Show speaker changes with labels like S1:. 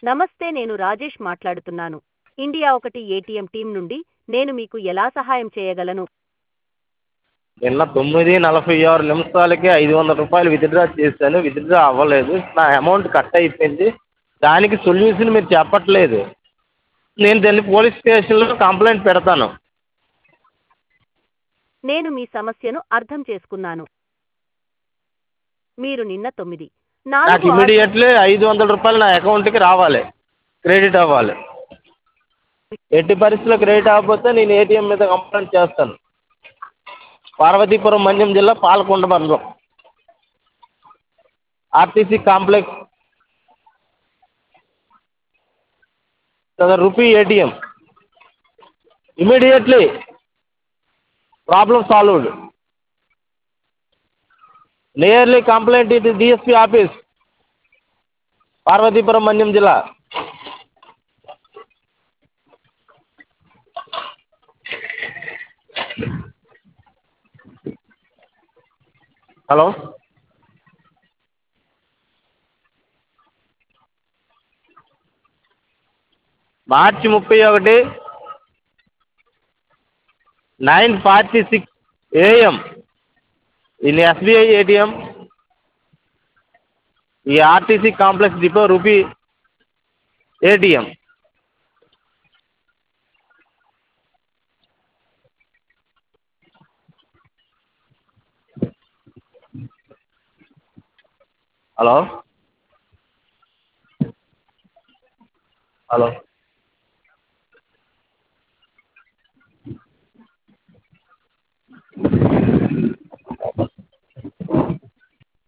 S1: నమస్తే నేను రాజేష్ మాట్లాడుతున్నాను ఇండియా ఒకటి ఏటీఎం టీం నుండి నేను మీకు ఎలా సహాయం చేయగలను
S2: నిన్న తొమ్మిది నలభై ఆరు నిమిషాలకి ఐదు వందల రూపాయలు విత్డ్రా చేశాను విత్డ్రా అవ్వలేదు నా అమౌంట్ కట్ అయిపోయింది దానికి సొల్యూషన్ మీరు చెప్పట్లేదు నేను దాన్ని పోలీస్ స్టేషన్లో కంప్లైంట్ పెడతాను
S1: నేను మీ సమస్యను అర్థం చేసుకున్నాను మీరు నిన్న తొమ్మిది
S2: నాకు
S1: నాలుగు ఆరు-
S2: ఇమీడియట్లీ ఐదు వందల రూపాయలు నా అకౌంట్కి రావాలి క్రెడిట్ అవ్వాలి ఎట్టి పరిస్థితుల్లో క్రెడిట్ అవ్వకపోతే నేను ఏటీఎం మీద కంప్లైంట్ చేస్తాను పార్వతీపురం మన్యం జిల్లా పాలకొండ మండలం RTC complex rupee ATM immediately problem solved nearly complaint ఇది డిఎస్పీ ఆఫీస్ పార్వతీపురం మన్యం జిల్లా హలో మార్చి ముప్పై ఒకటి nine forty six AM in SBI ATM ఈ RTC complex depot rupee ATM hello hello